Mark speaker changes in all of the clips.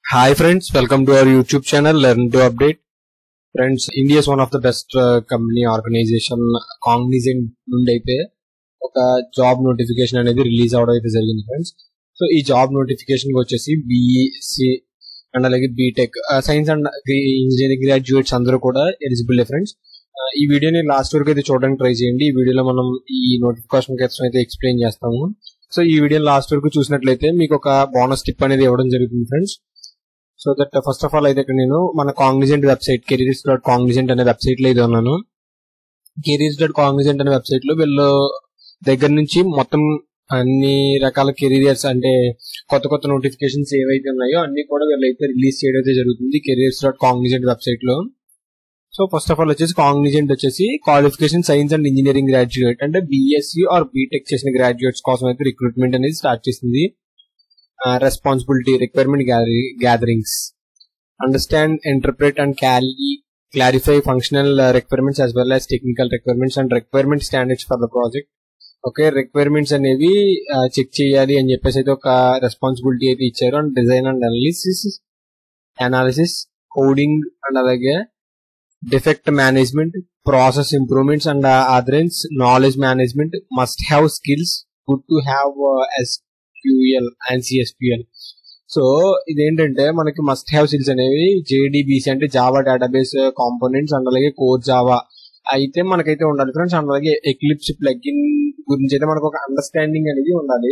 Speaker 1: Hi friends, welcome to our YouTube channel Learn to Update. Friends, India is one of the best uh, company organization Cognizant నుండి అయితే ఒక job notification అనేది release అవడం అయితే జరిగింది friends so ఈ job notification వచ్చేసి BEC and అలాగే BTech science and engineering graduates అందరూ కూడా ఎలిజిబుల్ ఫ్రెండ్స్ ఈ వీడియోని లాస్ట్ వరకు అయితే చూడడానికి ట్రై చేయండి ఈ వీడియోలో మనం ఈ నోటిఫికేషన్ కోసం అయితే ఎక్స్ప్లెయిన్ చేస్తాము సో ఈ వీడియో లాస్ట్ వరకు చూసినట్లయితే మీకు ఒక బోనస్ టిప్ అనేది ఇవ్వడం జరుగుతుంది friends so that first of all అయితే ఇక్కడ నేను మన Cognizant website careers dot Cognizant అనే వెబ్సైట్ లో అయితే ఉన్నాను కెరీర్స్ డాట్ కాంగ్నిజెంట్ అనే వెబ్సైట్ లో వీళ్ళు దగ్గర నుంచి మొత్తం అన్ని రకాల కెరీర్స్ అంటే కొత్త కొత్త నోటిఫికేషన్స్ ఏవైతే ఉన్నాయో అన్ని కూడా వీళ్ళైతే రిలీజ్ చేయడం అయితే జరుగుతుంది కెరీర్స్ డాట్ కాంగ్నిజెంట్ వెబ్సైట్ లో సో ఫస్ట్ ఆఫ్ ఆల్ వచ్చేసి కాంగ్నిజెంట్ వచ్చేసి qualification science and engineering graduate అంటే బీఎస్సీ ఆర్ బీటెక్ చేసిన గ్రాడ్యుయేట్స్ కోసం అయితే రిక్రూట్మెంట్ అనేది స్టార్ట్ చేసింది responsibility requirement gatherings understand interpret and క్యాలీ clarify functional requirements as well as technical requirements and requirement standards for the project okay requirements అనేవి check చేయాలి అని చెప్పేసి అయితే ఒక రెస్పాన్సిబిలిటీ అయితే ఇచ్చారు and design and analysis analysis coding and అలాగే defect management process improvements and adherence knowledge management must have skills good to have SQL and CSQL so ఇదేంటంటే మనకి మస్ట్ హ్యావ్ స్కిల్స్ అనేవి జేడీబీసీ అంటే జావా డేటాబేస్ కాంపోనెంట్స్ అండ్ అలాగే core Java అయితే మనకైతే ఉండాలి friends and అలాగే ఎక్లిప్స్ ప్లగ్ఇన్ గురించి అయితే మనకు ఒక అండర్స్టాండింగ్ అనేది ఉండాలి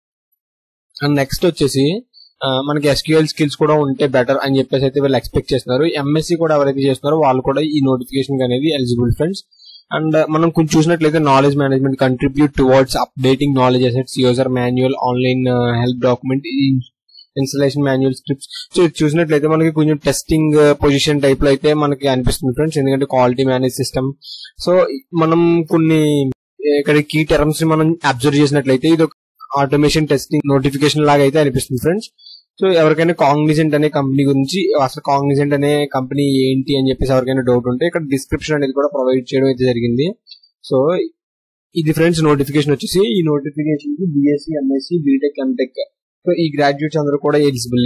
Speaker 1: అండ్ నెక్స్ట్ వచ్చేసి మనకి ఎస్క్యూఎల్ స్కిల్స్ కూడా ఉంటే బెటర్ అని చెప్పేసి అయితే వీళ్ళు ఎక్స్పెక్ట్ చేస్తున్నారు ఎంఎస్సి కూడా ఎవరైతే చేస్తున్నారో వాళ్ళు కూడా ఈ నోటిఫికేషన్ అనేది ఎలిజిబుల్ ఫ్రెండ్స్ అండ్ మనం కొంచెం చూసినట్లయితే knowledge management contribute towards updating knowledge assets user manual online help document installation manual scripts so ఇది చూసినట్లయితే మనకి కొంచెం టెస్టింగ్ పొజిషన్ టైప్ లో అయితే మనకి అనిపిస్తుంది ఫ్రెండ్స్ ఎందుకంటే క్వాలిటీ మేనేజ్ సిస్టమ్ సో మనం కొన్ని ఇక్కడ కీ టర్మ్స్ మనం అబ్జర్వ్ చేసినట్లయితే ఇది ఒక ఆటోమేషన్ టెస్టింగ్ నోటిఫికేషన్ లాగా అయితే అనిపిస్తుంది ఫ్రెండ్స్ సో ఎవరికైనా కాంగ్నిజెంట్ అనే కంపెనీ గురించి అసలు కాంగ్నిజెంట్ అనే కంపెనీ ఏంటి అని చెప్పేసి ఎవరికైనా డౌట్ ఉంటే ఇక్కడ డిస్క్రిప్షన్ అనేది కూడా ప్రొవైడ్ చేయడం అయితే జరిగింది సో ఇది ఫ్రెండ్స్ నోటిఫికేషన్ వచ్చేసి ఈ నోటిఫికేషన్ కి BSc MSc BTech MTech so ఈ గ్రాడ్యుయేట్స్ అందరూ కూడా ఎలిజిబుల్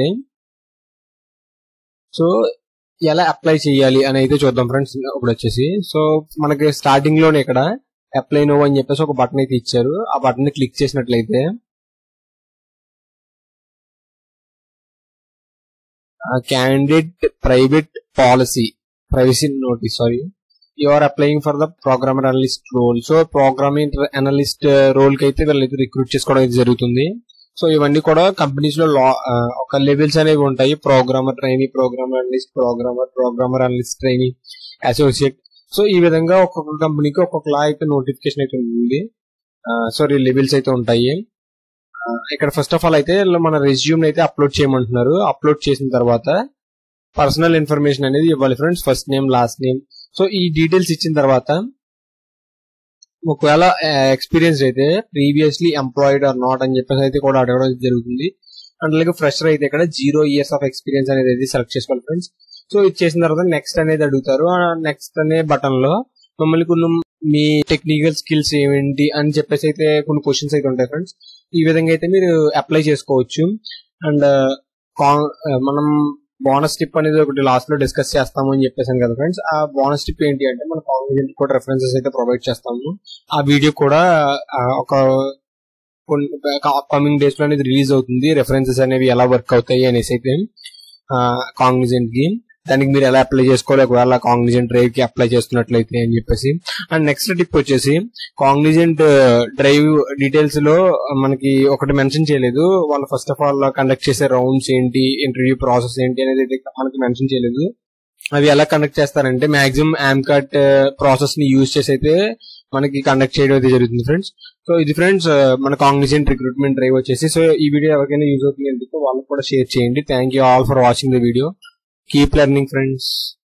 Speaker 1: సో ఎలా అప్లై చేయాలి అని అయితే చూద్దాం ఫ్రెండ్స్ ఇప్పుడు వచ్చేసి సో మనకి స్టార్టింగ్ లోనే ఇక్కడ అప్లై నో అని చెప్పేసి ఒక బటన్ అయితే ఇచ్చారు ఆ బటన్ ని క్లిక్ చేసినట్లయితే candidate private policy privacy notice sorry you are applying for the programmer analyst role so programming analyst role కి అయితే వీళ్ళైతే రిక్రూట్ చేసుకోవడం అయితే జరుగుతుంది సో ఇవన్నీ కూడా కంపెనీస్ లో ఒక లెవెల్స్ అనేవి ఉంటాయి programmer trainee programmer analyst programmer programmer analyst trainee associate so ఈ విధంగా ఒక్కొక్క కంపెనీకి ఒక్కొక్కలా అయితే నోటిఫికేషన్ అయితే ఉంది సారీ లెవెల్స్ అయితే ఉంటాయి ఇక్కడ ఫస్ట్ ఆఫ్ ఆల్ అయితే మన రెజ్యూమ్ అయితే అప్లోడ్ చేయమంటున్నారు అప్లోడ్ చేసిన తర్వాత పర్సనల్ ఇన్ఫర్మేషన్ అనేది ఇవ్వాలి friends first name last name so ఈ డీటెయిల్స్ ఇచ్చిన తర్వాత ఒకవేళ ఎక్స్పీరియన్స్ అయితే ప్రీవియస్లీ ఎంప్లాయిడ్ ఆర్ నాట్ అని చెప్పేసి అయితే కూడా అడగడం జరుగుతుంది అండ్ అలాగే ఫ్రెషర్ అయితే ఇక్కడ జీరో ఇయర్స్ ఆఫ్ ఎక్స్పీరియన్స్ అనేది అయితే సెలెక్ట్ చేసుకోవాలి ఫ్రెండ్స్ సో ఇది చేసిన తర్వాత నెక్స్ట్ అనేది అడుగుతారు నెక్స్ట్ అనే బటన్ లో మమ్మల్ని కొన్ని మీ టెక్నికల్ స్కిల్స్ ఏమిటి అని చెప్పేసి అయితే కొన్ని క్వశ్చన్స్ అయితే ఉంటాయి ఫ్రెండ్స్ ఈ విధంగా అయితే మీరు అప్లై చేసుకోవచ్చు అండ్ మనం బోనస్ టిప్ అనేది ఒకటి లాస్ట్ లో డిస్కస్ చేస్తాము అని చెప్పేసాను కదా ఫ్రెండ్స్ ఆ బోనస్ టిప్ ఏంటి అంటే మన కాంగ్రెస్ కూడా రెఫరెన్సెస్ అయితే ప్రొవైడ్ చేస్తాము ఆ వీడియో కూడా ఒక అప్కమింగ్ డేస్ లో అనేది రిలీజ్ అవుతుంది రెఫరెన్సెస్ అనేవి ఎలా వర్క్ అవుతాయి అనేసి అయితే కాంగ్నిజెంట్ కి దానికి మీరు ఎలా అప్లై చేసుకోవాలి ఒకవేళ కాంగ్నిజెంట్ డ్రైవ్ కి అప్లై చేస్తున్నట్లయితే అని చెప్పేసి అండ్ నెక్స్ట్ టిప్ వచ్చేసి కాంగ్నిజెంట్ డ్రైవ్ డీటెయిల్స్ లో మనకి ఒకటి మెన్షన్ చేయలేదు వాళ్ళు ఫస్ట్ ఆఫ్ ఆల్ కండక్ట్ చేసే రౌండ్స్ ఏంటి ఇంటర్వ్యూ ప్రాసెస్ ఏంటి అనేది అయితే మనకి మెన్షన్ చేయలేదు అవి ఎలా కండక్ట్ చేస్తారంటే మాక్సిమం యామ్కాట్ ప్రాసెస్ ని యూజ్ చేసి అయితే మనకి కండక్ట్ చేయడం అయితే జరుగుతుంది ఫ్రెండ్స్ సో ఇది ఫ్రెండ్స్ మన కాంగ్నిజెంట్ రిక్రూట్మెంట్ డ్రైవ్ వచ్చేసి సో ఈ వీడియో ఎవరికైనా యూజ్ అవుతుంది అంటే వాళ్ళకి కూడా షేర్ చేయండి thank you all for watching the video keep learning friends